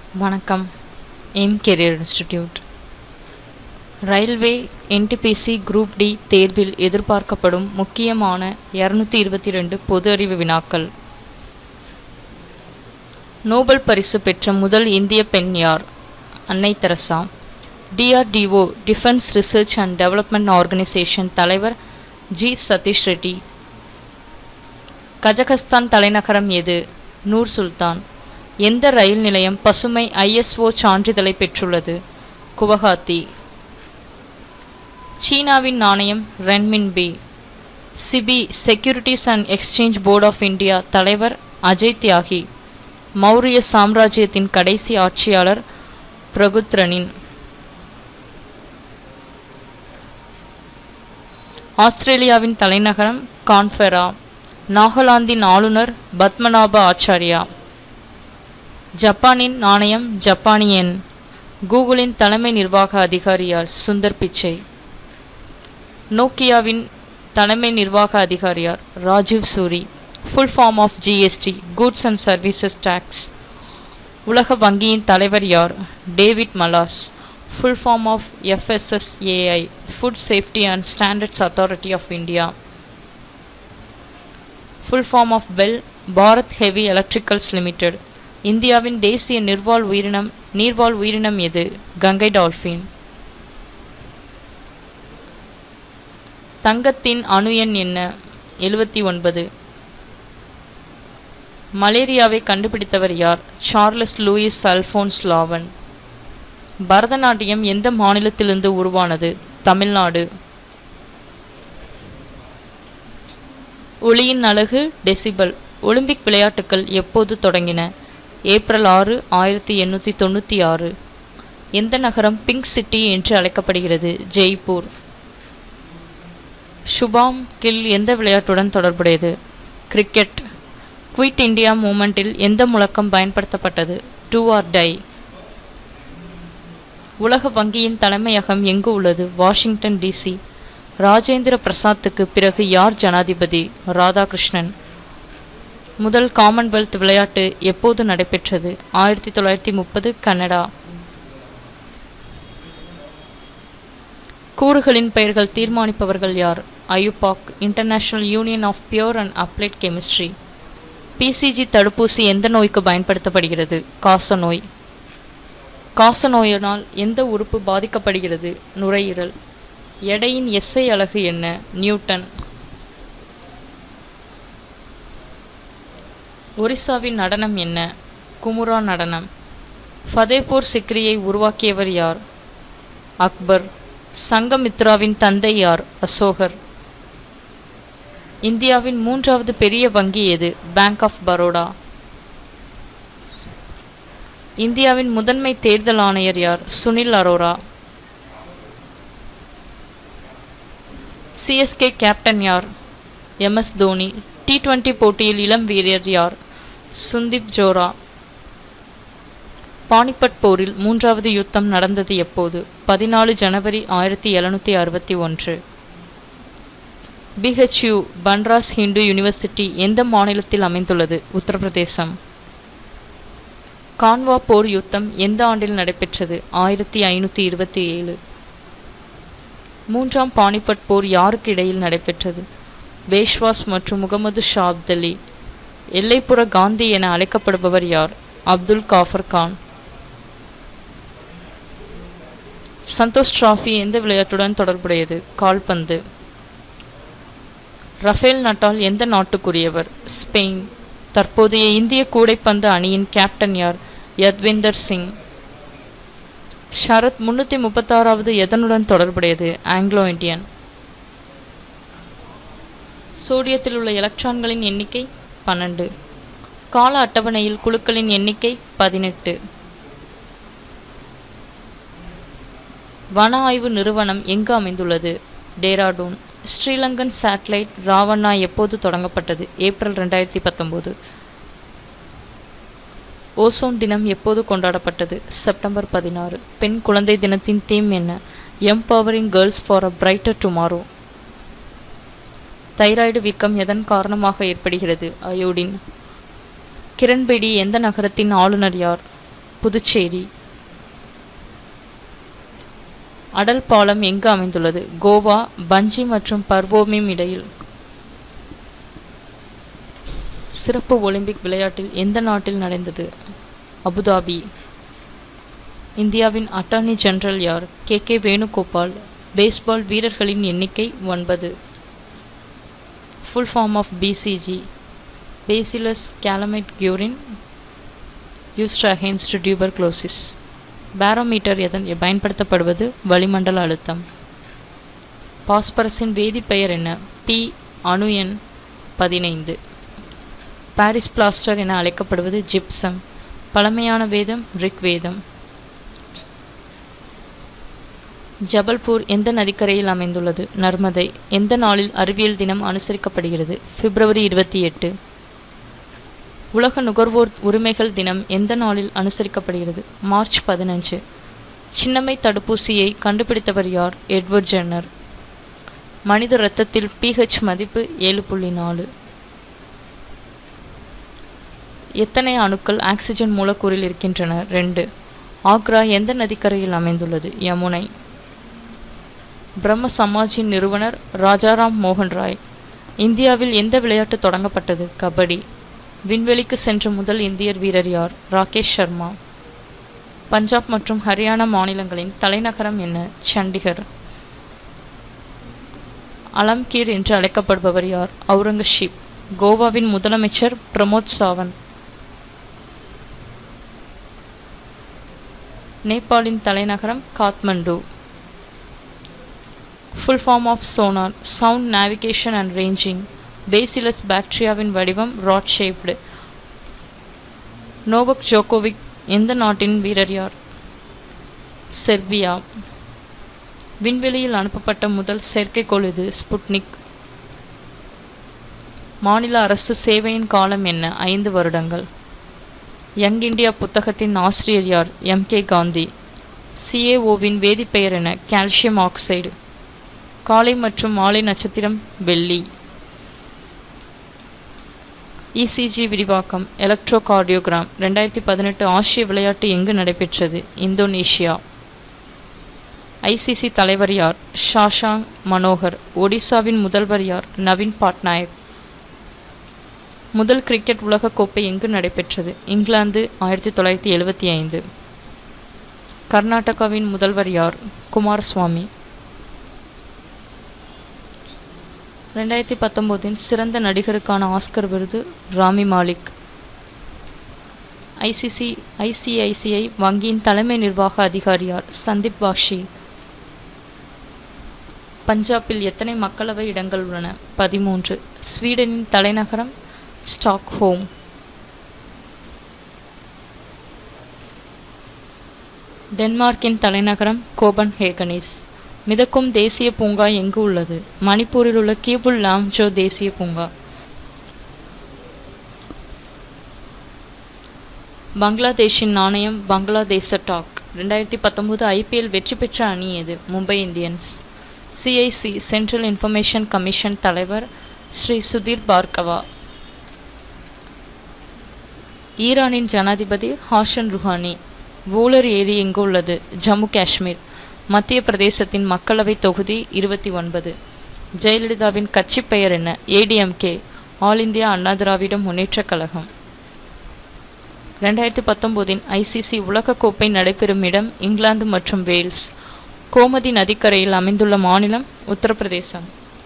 வணக்கம் M career institute railway NTPC group D தேர்வில் எதிர்பார்க்கப்படும் முக்கியமான இரநூத்தி இருபத்தி ரெண்டு பொது அறிவு வினாக்கள் நோபல் பரிசு பெற்ற முதல் இந்திய பெண் யார் அன்னை Teresa DRDO defence research and development organisation தலைவர் ஜி சதீஷ் ரெட்டி கஜகஸ்தான் தலைநகரம் எது நூர் சுல்தான் எந்த ரயில் நிலையம் பசுமை ஐஎஸ்ஓ சான்றிதழை பெற்றுள்ளது குவஹாத்தி சீனாவின் நாணயம் renminbi SEBI securities and exchange board of India தலைவர் அஜய் தியாகி மௌரிய சாம்ராஜ்யத்தின் கடைசி ஆட்சியாளர் பிரகுத்ரனின் ஆஸ்திரேலியாவின் தலைநகரம் கான்ஃபெரா நாகாலாந்தின் ஆளுநர் பத்மநாப ஆச்சாரியா ஜப்பானின் நாணயம் ஜப்பானியன் கூகுளின் தலைமை நிர்வாக அதிகாரியார் சுந்தர் பிச்சை நோக்கியாவின் தலைமை நிர்வாக அதிகாரியார் Rajeev Suri full form of GST goods and services tax உலக வங்கியின் தலைவர் யார் David Malpass full form of FSSAI food safety and standards authority of India full form of BHEL Bharat heavy electricals limited இந்தியாவின் தேசிய நிர்வாழ் உயிரினம் நீர்வாழ் உயிரினம் எது கங்கை டால்ஃபின் தங்கத்தின் அணு எண் என்ன எழுபத்தி ஒன்பது மலேரியாவை கண்டுபிடித்தவர் யார் Charles Louis Alphonse Laveran Bharatanatyam எந்த மாநிலத்திலிருந்து உருவானது தமிழ்நாடு ஒளியின் அழகு டெசிபல் ஒலிம்பிக் விளையாட்டுகள் எப்போது தொடங்கின ஏப்ரல் ஆறு ஆயிரத்தி எண்ணூற்றி தொண்ணூற்றி ஆறு எந்த நகரம் பிங்க் சிட்டி என்று அழைக்கப்படுகிறது ஜெய்ப்பூர் சுபாம் கில் எந்த விளையாட்டுடன் தொடர்புடையது கிரிக்கெட் குவிட் இந்தியா மூமெண்ட்டில் எந்த முழக்கம் பயன்படுத்தப்பட்டது டூ ஆர் டை உலக வங்கியின் தலைமையகம் எங்கு உள்ளது வாஷிங்டன் டிசி ராஜேந்திர பிரசாத்துக்கு பிறகு யார் ஜனாதிபதி ராதாகிருஷ்ணன் முதல் காமன்வெல்த் விளையாட்டு எப்போது நடைபெற்றது ஆயிரத்தி தொள்ளாயிரத்தி முப்பது கனடா கூறுகளின் பெயர்கள் தீர்மானிப்பவர்கள் யார் IUPAC international union of pure and applied chemistry BCG தடுப்பூசி எந்த நோய்க்கு பயன்படுத்தப்படுகிறது காச நோய் காச நோயினால் எந்த உறுப்பு பாதிக்கப்படுகிறது நுரையீரல் எடையின் எஸ்ஐ அலகு என்ன நியூட்டன் ஒரிசாவின் நடனம் என்ன குமுரா நடனம் ஃபதேபூர் சிக்ரியை உருவாக்கியவர் யார் அக்பர் சங்கமித்ராவின் தந்தை யார் அசோகர் இந்தியாவின் மூன்றாவது பெரிய வங்கி எது பேங்க் ஆஃப் பரோடா இந்தியாவின் முதன்மை தேர்தல் ஆணையர் யார் சுனில் அரோரா சிஎஸ்கே கேப்டன் யார் எம்எஸ் தோனி டி டுவெண்டி போட்டியில் இளம் வீரர் யார் சுந்தீப் ஜோரா பானிபட் போரில் மூன்றாவது யுத்தம் நடந்தது எப்போது பதினாலு ஜனவரி ஆயிரத்தி எழுநூற்றி அறுபத்தி ஒன்று பிஹெச்யூ பன்ராஸ் ஹிந்து யூனிவர்சிட்டி எந்த மாநிலத்தில் அமைந்துள்ளது உத்தரப்பிரதேசம் கான்வா போர் யுத்தம் எந்த ஆண்டில் நடைபெற்றது ஆயிரத்தி ஐநூற்றி இருபத்தி ஏழு மூன்றாம் பானிபட் போர் யாருக்கு இடையில் நடைபெற்றது பேஷ்வாஸ் மற்றும் முகமது ஷா அப்தலி எல்லைப்புற காந்தி என அழைக்கப்படுபவர் யார் அப்துல் காஃபர் கான் சந்தோஷ் டிராஃபி எந்த விளையாட்டுடன் தொடர்புடையது கால்பந்து ரஃபேல் நட்டால் எந்த நாட்டுக்குரியவர் ஸ்பெயின் தற்போதைய இந்திய கூடைப்பந்து அணியின் கேப்டன் யார் யத்விந்தர் சிங் ஷரத் முன்னூற்றி முப்பத்தாறாவது எதனுடன் தொடர்புடையது ஆங்கிலோ இண்டியன் சோடியத்தில் உள்ள எலக்ட்ரான்களின் எண்ணிக்கை பன்னெண்டு கால அட்டவணையில் குழுக்களின் எண்ணிக்கை பதினெட்டு வன ஆய்வு நிறுவனம் எங்கு அமைந்துள்ளது டேராடூன் ஸ்ரீலங்கன் சேட்டலைட் ராவண்ணா எப்போது தொடங்கப்பட்டது ஏப்ரல் ரெண்டாயிரத்தி பத்தொம்போது ஓசோன் தினம் எப்போது கொண்டாடப்பட்டது செப்டம்பர் பதினாறு பெண் குழந்தை தினத்தின் தீம் என்ன empowering girls for a brighter tomorrow thyroid வீக்கம் எதன் காரணமாக ஏற்படுகிறது அயோடின் கிரண்பேடி எந்த நகரத்தின் ஆளுநர் யார் புதுச்சேரி அடல் பாலம் எங்கு அமைந்துள்ளது கோவா பஞ்சி மற்றும் பர்வோமிம் இடையில் சிறப்பு ஒலிம்பிக் விளையாட்டில் எந்த நாட்டில் நடந்தது அபுதாபி இந்தியாவின் அட்டார்னி ஜெனரல் யார் கே கே வேணுகோபால் பேஸ்பால் வீரர்களின் எண்ணிக்கை ஒன்பது full form of BCG bacillus Calmette Guerin used against tuberculosis barometer எதன் பயன்படுத்தப்படுவது வளிமண்டல அழுத்தம் பாஸ்பரஸின் வேதிப்பெயர் என்ன பி அணு எண் பதினைந்து பாரிஸ் பிளாஸ்டர் என அழைக்கப்படுவது ஜிப்சம் பழமையான வேதம் ரிக் வேதம் ஜபல்பூர் எந்த நதிக்கரையில் அமைந்துள்ளது நர்மதை எந்த நாளில் அறிவியல் தினம் அனுசரிக்கப்படுகிறது பிப்ரவரி இருபத்தி எட்டு உலக நுகர்வோர் உரிமைகள் தினம் எந்த நாளில் அனுசரிக்கப்படுகிறது மார்ச் பதினஞ்சு சின்னம்மை தடுப்பூசியை கண்டுபிடித்தவர் யார் எட்வர்ட் ஜென்னர் மனித இரத்தத்தில் பிஹெச் மதிப்பு ஏழு புள்ளி நாலு எத்தனை அணுக்கள் ஆக்சிஜன் மூலக்கூறில் இருக்கின்றன ரெண்டு ஆக்ரா எந்த நதிக்கரையில் அமைந்துள்ளது யமுனை பிரம்ம சமாஜின் நிறுவனர் ராஜாராம் மோகன் ராய் இந்தியாவில் எந்த விளையாட்டு தொடங்கப்பட்டது கபடி விண்வெளிக்கு சென்ற முதல் இந்தியர் வீரர் யார் ராகேஷ் சர்மா பஞ்சாப் மற்றும் ஹரியானா மாநிலங்களின் தலைநகரம் என்ன சண்டிகர் அலம்கீர் என்று அழைக்கப்படுபவர் யார் அவுரங்கசீப் கோவாவின் முதலமைச்சர் பிரமோத் சாவந்த் நேபாளின் தலைநகரம் Kathmandu full form of sonar sound navigation and ranging bacillus பாக்டீரியாவின் வடிவம் ராட் ஷேப்டு நோவக் ஜோகோவிக் எந்த நாட்டின் வீரர் யார் செர்பியா விண்வெளியில் அனுப்பப்பட்ட முதல் செயற்கைக்கோள் இது ஸ்புட்னிக் மாநில அரசு சேவையின் காலம் என்ன ஐந்து வருடங்கள் யங் இந்தியா புத்தகத்தின் ஆசிரியர் யார் எம் கே காந்தி சிஏஓவின் வேதிப்பெயர் என கால்சியம் ஆக்சைடு காலை மற்றும் மாலை நட்சத்திரம் வெள்ளி இசிஜி விரிவாக்கம் எலக்ட்ரோகார்டியோகிராம் ரெண்டாயிரத்தி பதினெட்டு ஆசிய விளையாட்டு எங்கு நடைபெற்றது இந்தோனேஷியா ஐசிசி தலைவர் யார் ஷாஷாங் மனோகர் ஒடிசாவின் முதல்வர் யார் நவீன் பட்நாயக் முதல் கிரிக்கெட் உலகக்கோப்பை எங்கு நடைபெற்றது இங்கிலாந்து ஆயிரத்தி தொள்ளாயிரத்தி எழுபத்தி ஐந்து கர்நாடகாவின் முதல்வர் யார் குமாரசுவாமி ரெண்டாயிரத்தி பத்தொம்போதின் சிறந்த நடிகருக்கான ஆஸ்கர் விருது ராமி மாலிக் ஐசிசி ஐசிஐசிஐ வங்கியின் தலைமை நிர்வாக அதிகாரி யார் சந்தீப் பாக்ஷி பஞ்சாபில் எத்தனை மக்களவை இடங்கள் உள்ளன பதிமூன்று ஸ்வீடனின் தலைநகரம் ஸ்டாக்ஹோம் டென்மார்க்கின் தலைநகரம் கோபன்ஹேகனிஸ் மிதக்கும் தேசிய பூங்கா எங்கு உள்ளது மணிப்பூரில் உள்ள கீபுல் லாம்ஜோ தேசிய பூங்கா பங்களாதேஷின் நாணயம் பங்களாதேச டாக் ரெண்டாயிரத்தி பத்தொம்போது ஐபிஎல் வெற்றி பெற்ற அணி எது Mumbai Indians CIC central information commission தலைவர் ஸ்ரீ சுதீர் பார்கவா ஈரானின் ஜனாதிபதி ஹாஷன் ருஹானி வூலர் ஏரி எங்கு உள்ளது ஜம்மு காஷ்மீர் மத்திய பிரதேசத்தின் மக்களவை தொகுதி இருபத்தி ஒன்பது ஜெயலலிதாவின் கட்சி பெயர் என்ன ஏடிஎம்கே ஆல் இந்தியா அண்ணா திராவிட முன்னேற்றக் கழகம் ரெண்டாயிரத்தி பத்தொம்போதின் ஐசிசி உலகக்கோப்பை நடைபெறும் இடம் இங்கிலாந்து மற்றும் வேல்ஸ் கோமதி நதிக்கரையில் அமைந்துள்ள மாநிலம் உத்தரப்பிரதேசம்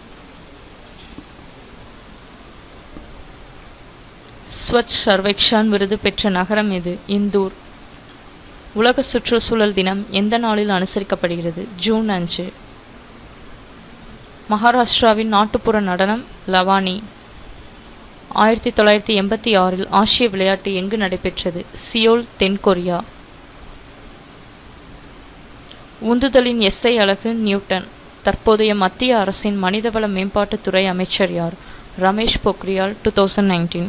ஸ்வச் சர்வேக்ஷான் விருது பெற்ற நகரம் எது இந்தூர் உலக சுற்றுச்சூழல் தினம் எந்த நாளில் அனுசரிக்கப்படுகிறது ஜூன் அஞ்சு மகாராஷ்டிராவின் நாட்டுப்புற நடனம் லவானி ஆயிரத்தி தொள்ளாயிரத்தி எண்பத்தி ஆறில் ஆசிய விளையாட்டு எங்கு நடைபெற்றது சியோல் தென்கொரியா உந்துதலின் எஸ்ஐ அலகு நியூட்டன் தற்போதைய மத்திய அரசின் மனிதவள மேம்பாட்டுத்துறை அமைச்சர் யார் Ramesh Pokhriyal two thousand nineteen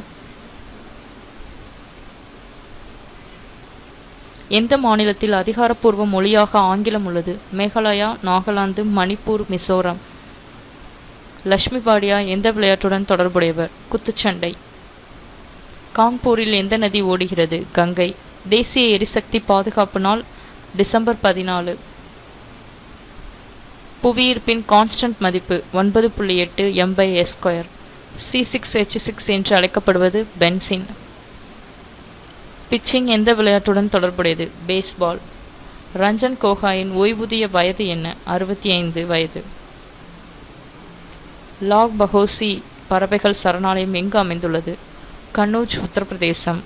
எந்த மாநிலத்தில் அதிகாரப்பூர்வ மொழியாக ஆங்கிலம் உள்ளது மேகாலயா நாகாலாந்து மணிப்பூர் மிசோரம் லக்ஷ்மி பாடியா எந்த விளையாட்டுடன் தொடர்புடையவர் குத்துச்சண்டை கான்பூரில் எந்த நதி ஓடுகிறது கங்கை தேசிய எரிசக்தி பாதுகாப்பு நாள் டிசம்பர் பதினாலு புவியீர்ப்பின் கான்ஸ்டன்ட் மதிப்பு ஒன்பது புள்ளி எட்டு M by S square C six H six என்று அழைக்கப்படுவது பென்சின் பிச்சிங் எந்த விளையாட்டுடன் தொடர்புடையது பேஸ்பால் ரஞ்சன் கோகாயின் ஓய்வூதிய வயது என்ன அறுபத்தி ஐந்து வயது லாக் பஹோசி பறவைகள் சரணாலயம் எங்கு அமைந்துள்ளது கன்னூஜ் உத்தரப்பிரதேசம்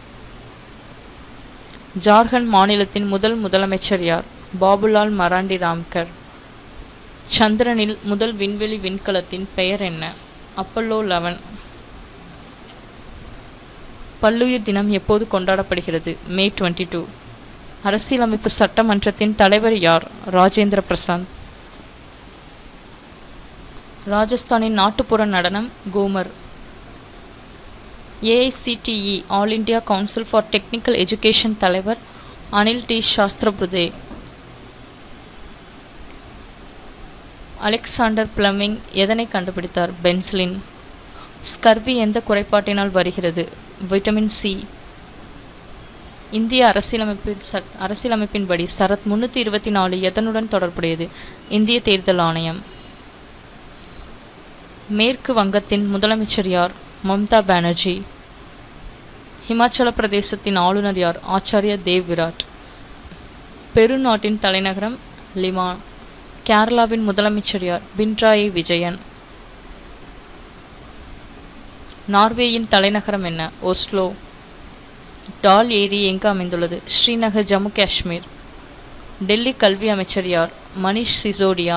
ஜார்க்கண்ட் மாநிலத்தின் முதல் முதலமைச்சர் யார் பாபுலால் மராண்டி ராம்கர் சந்திரனில் முதல் விண்வெளி விண்கலத்தின் பெயர் என்ன அப்பல்லோ லெவன் பல்லுயிர் தினம் எப்போது கொண்டாடப்படுகிறது மே டுவெண்ட்டி டூ அரசியலமைப்பு சட்டமன்றத்தின் தலைவர் யார் ராஜேந்திர பிரசாந்த் ராஜஸ்தானின் நாட்டுப்புற நடனம் Ghoomar AICTE all India council for technical education தலைவர் Anil D Sahasrabudhe Alexander Fleming எதனை கண்டுபிடித்தார் பென்சிலின் ஸ்கர்வி எந்த குறைபாட்டினால் வருகிறது விட்டமின் சி இந்திய அரசியலமைப்பின் சட் அரசியலமைப்பின்படி சரத் முன்னூற்றி இருபத்தி நாலு எதனுடன் தொடர்புடையது இந்திய தேர்தல் ஆணையம் மேற்கு வங்கத்தின் முதலமைச்சர் யார் மம்தா பானர்ஜி ஹிமாச்சல பிரதேசத்தின் ஆளுநர் யார் ஆச்சாரிய தேவ் விராட் பெருநாட்டின் தலைநகரம் லிமா கேரளாவின் முதலமைச்சர் யார் பின்ராயி விஜயன் நார்வேயின் தலைநகரம் என்ன ஓஸ்லோ டால் ஏரி எங்கு அமைந்துள்ளது ஸ்ரீநகர் ஜம்மு காஷ்மீர் டெல்லி கல்வி அமைச்சர் யார் மணிஷ் சிசோடியா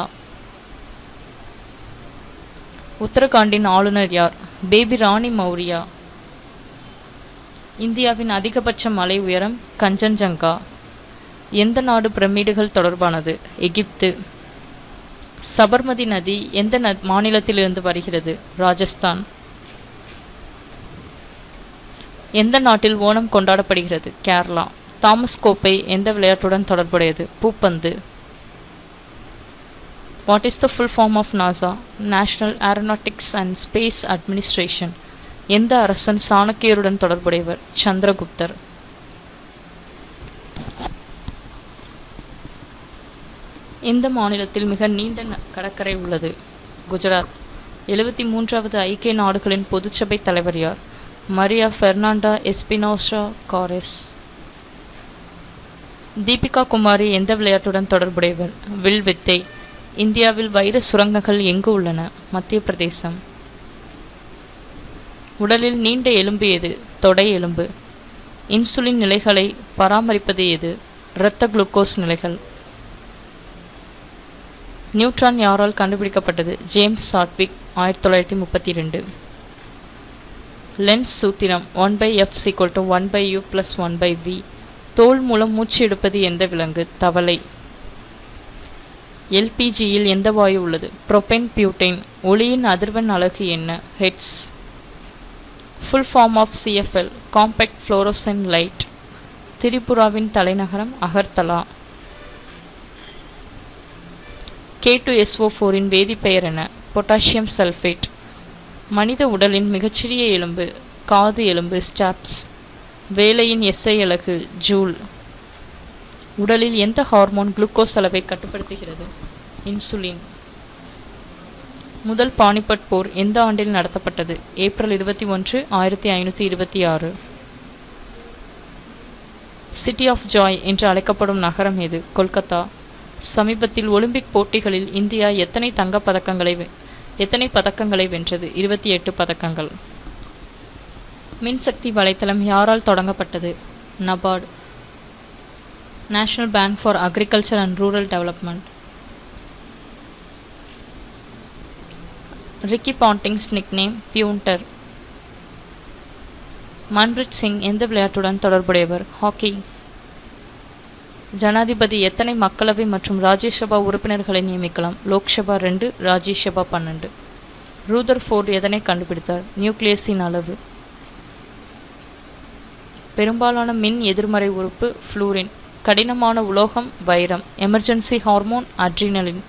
உத்தரகாண்டின் ஆளுநர் யார் பேபி ராணி மௌரியா இந்தியாவின் அதிகபட்ச மலை உயரம் கஞ்சன்ஜங்கா எந்த நாடு பிரமிடுகள் தொடர்பானது எகிப்து சபர்மதி நதி எந்த ந மாநிலத்திலிருந்து வருகிறது ராஜஸ்தான் எந்த நாட்டில் ஓணம் கொண்டாடப்படுகிறது கேரளா தாமஸ் கோப்பை எந்த விளையாட்டுடன் தொடர்புடையது பூப்பந்து what is the full form of NASA national aeronautics and space administration எந்த அரசன் சாணக்கியருடன் தொடர்புடையவர் சந்திரகுப்தர் இந்த மாநிலத்தில் மிக நீண்ட ந- கடற்கரை உள்ளது குஜராத் எழுபத்தி மூன்றாவது ஐக்கிய நாடுகளின் பொதுச்சபை தலைவர் யார் Maria Fernanda Espinosa Garces Deepika Kumari எந்த விளையாட்டுடன் தொடர்புடையவர் வில் வித்தை இந்தியாவில் வைர சுரங்கங்கள் எங்கு உள்ளன மத்திய பிரதேசம் உடலில் நீண்ட எலும்பு எது தொடை எலும்பு இன்சுலின் நிலைகளை பராமரிப்பது எது இரத்த குளுக்கோஸ் நிலைகள் நியூட்ரான் யாரால் கண்டுபிடிக்கப்பட்டது ஜேம்ஸ் சாட்விக் ஆயிரத்தி தொள்ளாயிரத்தி முப்பத்தி ரெண்டு லென்ஸ் சூத்திரம் one by F equal to one by U plus one by V தோல் மூலம் மூச்சு எடுப்பது எந்த விலங்கு தவளை எல்பிஜியில் எந்த வாயு உள்ளது புரோபென் பியூட்டேன் ஒளியின் அதிர்வெண் அலகு என்ன hertz full form of CFL compact fluorescent light திரிபுராவின் தலைநகரம் Agartala K two SO four வேதிப்பெயர் என்ன பொட்டாசியம் சல்ஃபேட் மனித உடலின் மிகச்சிறிய எலும்பு காது எலும்பு ஸ்டாப்ஸ் வேலையின் எஸ்ஐ அலகு ஜூல் உடலில் எந்த ஹார்மோன் குளுக்கோஸ் அளவை கட்டுப்படுத்துகிறது இன்சுலின் முதல் பானிபட் போர் எந்த ஆண்டில் நடத்தப்பட்டது ஏப்ரல் இருபத்தி ஒன்று ஆயிரத்தி ஐநூற்றி இருபத்தி ஆறு சிட்டி ஆஃப் ஜாய் என்று அழைக்கப்படும் நகரம் எது கொல்கத்தா சமீபத்தில் ஒலிம்பிக் போட்டிகளில் இந்தியா எத்தனை தங்கப் பதக்கங்களை வெ- எத்தனை பதக்கங்களை வென்றது இருபத்தி எட்டு பதக்கங்கள் மின்சக்தி வலைத்தளம் யாரால் தொடங்கப்பட்டது NABARD national bank for agriculture and rural development Ricky Ponting's nickname Punter Manpreet Singh எந்த விளையாட்டுடன் தொடர்புடையவர் ஹாக்கி ஜனாதிபதி எத்தனை மக்களவை மற்றும் ராஜ்யசபா உறுப்பினர்களை நியமிக்கலாம் லோக்சபா ரெண்டு ராஜ்யசபா பன்னெண்டு ரூதர் ஃபோர்ட் எதனை கண்டுபிடித்தார் நியூக்ளியஸின் அளவு பெரும்பாலான மின் எதிர்மறை உறுப்பு ஃப்ளூரின் கடினமான உலோகம் வைரம் emergency hormone adrenaline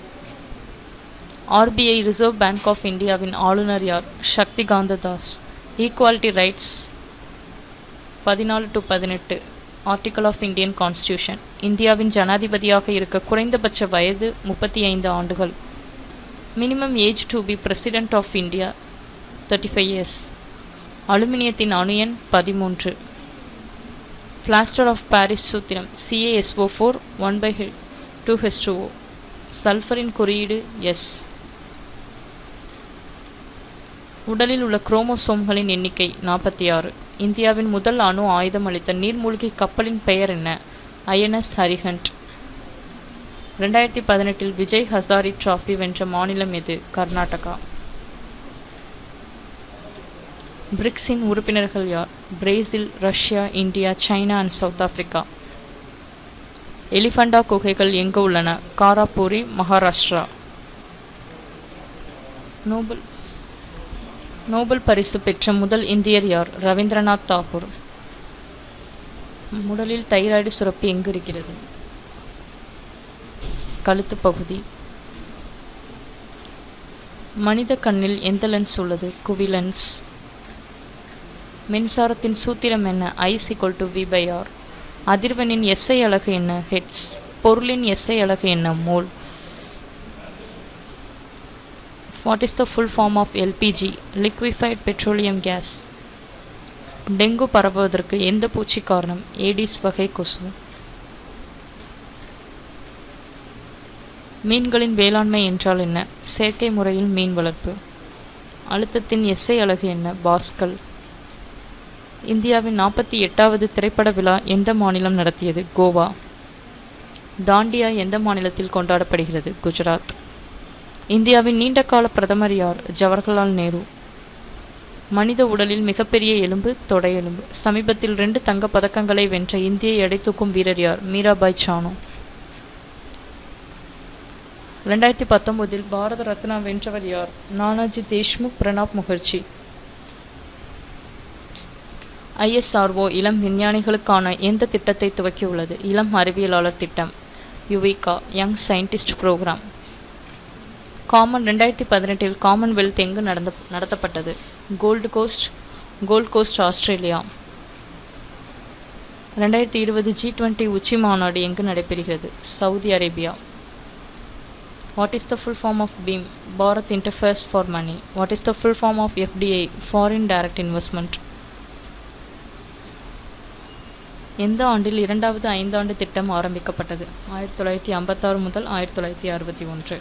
RBI reserve bank of இந்தியாவின் ஆளுநர் யார் சக்திகாந்த தாஸ் ஈக்குவாலிட்டி ரைட்ஸ் பதினாலு டு பதினெட்டு ஆர்டிகல் ஆஃப் இந்தியன் கான்ஸ்டியூஷன் இந்தியாவின் ஜனாதிபதியாக இருக்க குறைந்தபட்ச வயது முப்பத்தி ஐந்து ஆண்டுகள் minimum age to be president of India thirty five years அலுமினியத்தின் அணு எண் பதிமூன்று பிளாஸ்டர் ஆஃப் பாரிஸ் சூத்திரம் CASO four one by two H two O சல்ஃபரின் குறியீடு எஸ் உடலில் உள்ள குரோமோசோம்களின் எண்ணிக்கை நாற்பத்தி ஆறு இந்தியாவின் முதல் அணு ஆயுதம் அளித்த நீர்மூழ்கி கப்பலின் பெயர் என்ன ஐஎன்எஸ் ஹரிஹண்ட் ரெண்டாயிரத்தி பதினெட்டில் விஜய் ஹசாரி டிராஃபி வென்ற மாநிலம் எது கர்நாடகா பிரிக்ஸின் உறுப்பினர்கள் யார் Brazil Russia India China and South Africa Elephanta குகைகள் எங்கு உள்ளன காராப்பூரி மகாராஷ்டிரா நோபல் நோபல் பரிசு பெற்ற முதல் இந்தியர் யார் ரவீந்திரநாத் தாகூர் உடலில் தைராய்டு சுரப்பி எங்கு இருக்கிறது கழுத்து பகுதி மனித கண்ணில் எந்த லென்ஸ் உள்ளது குவி லென்ஸ் மின்சாரத்தின் சூத்திரம் என்ன I's equal to V by R அதிர்வெண்ணின் எஸ்ஐ அலகு என்ன ஹெட்ஸ் பொருளின் எஸ்ஐ அலகு என்ன mole what is the full form of LPG liquefied petroleum gas dengue பரவுவதற்கு எந்த பூச்சி காரணம் ஏடிஸ் வகை கொசு மீன்களின் வேளாண்மை என்றால் என்ன செயற்கை முறையில் மீன் வளர்ப்பு அழுத்தத்தின் எஸ்ஐ அலகு என்ன பாஸ்கல் இந்தியாவின் நாற்பத்தி எட்டாவது திரைப்பட விழா எந்த மாநிலம் நடத்தியது கோவா தாண்டியா எந்த மாநிலத்தில் கொண்டாடப்படுகிறது குஜராத் இந்தியாவின் நீண்டகால பிரதமர் யார் ஜவஹர்லால் நேரு மனித உடலில் மிகப்பெரிய எலும்பு தொடை எலும்பு சமீபத்தில் ரெண்டு தங்கப் பதக்கங்களை வென்ற இந்திய எடை தூக்கும் வீரர் யார் மீராபாய் சானு ரெண்டாயிரத்தி பத்தொன்பதில் பாரத ரத்னா வென்றவர் யார் நானாஜி தேஷ்முக் பிரணாப் முகர்ஜி ஐஎஸ்ஆர்ஓ இளம் விஞ்ஞானிகளுக்கான எந்த திட்டத்தை துவக்கியுள்ளது இளம் அறிவியலாளர் திட்டம் YUVIKA young scientist programme common ரெண்டாயிரத்தி பதினெட்டில் காமன்வெல்த் எங்கு நடந்த நடத்தப்பட்டது gold coast gold coast Australia ரெண்டாயிரத்தி இருபது ஜி டுவெண்ட்டி உச்சி மாநாடு எங்கு நடைபெறுகிறது Saudi Arabia what is the full form of Bhim Bharat interface for money what is the full form of FDI foreign direct investment எந்த ஆண்டில் இரண்டாவது ஐந்தாண்டு திட்டம் ஆரம்பிக்கப்பட்டது ஆயிரத்தி தொள்ளாயிரத்தி ஐம்பத்தாறு முதல் ஆயிரத்தி தொள்ளாயிரத்தி அறுபத்தி ஒன்று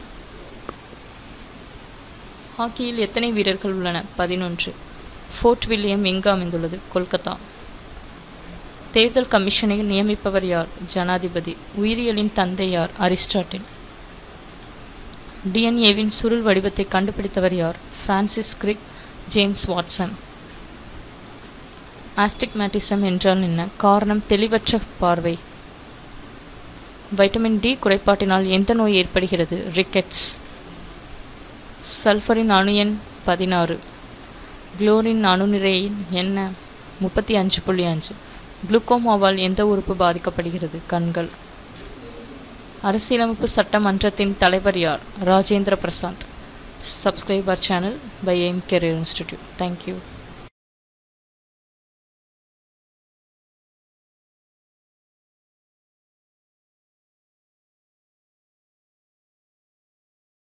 ஹாக்கியில் எத்தனை வீரர்கள் உள்ளன பதினொன்று ஃபோர்ட் வில்லியம் எங்கு அமைந்துள்ளது கொல்கத்தா தேர்தல் கமிஷனை நியமிப்பவர் யார் ஜனாதிபதி உயிரியலின் தந்தை யார் அரிஸ்டாட்டில் டிஎன்ஏவின் சுருள் வடிவத்தை கண்டுபிடித்தவர் யார் Francis Crick James Watson astigmatism என்றால் என்ன காரணம் தெளிவற்ற பார்வை வைட்டமின் டி குறைபாட்டினால் எந்த நோய் ஏற்படுகிறது ரிக்கெட்ஸ் சல்ஃபரின் அணு எண் பதினாறு குளோரின் அணுநிறை என்ன முப்பத்தி அஞ்சு புள்ளி அஞ்சு குளுக்கோமாவால் எந்த உறுப்பு பாதிக்கப்படுகிறது கண்கள் அரசியலமைப்பு சட்டமன்றத்தின் தலைவர் யார் Rajendra Prasad subscribe our channel by AIM career institute thank you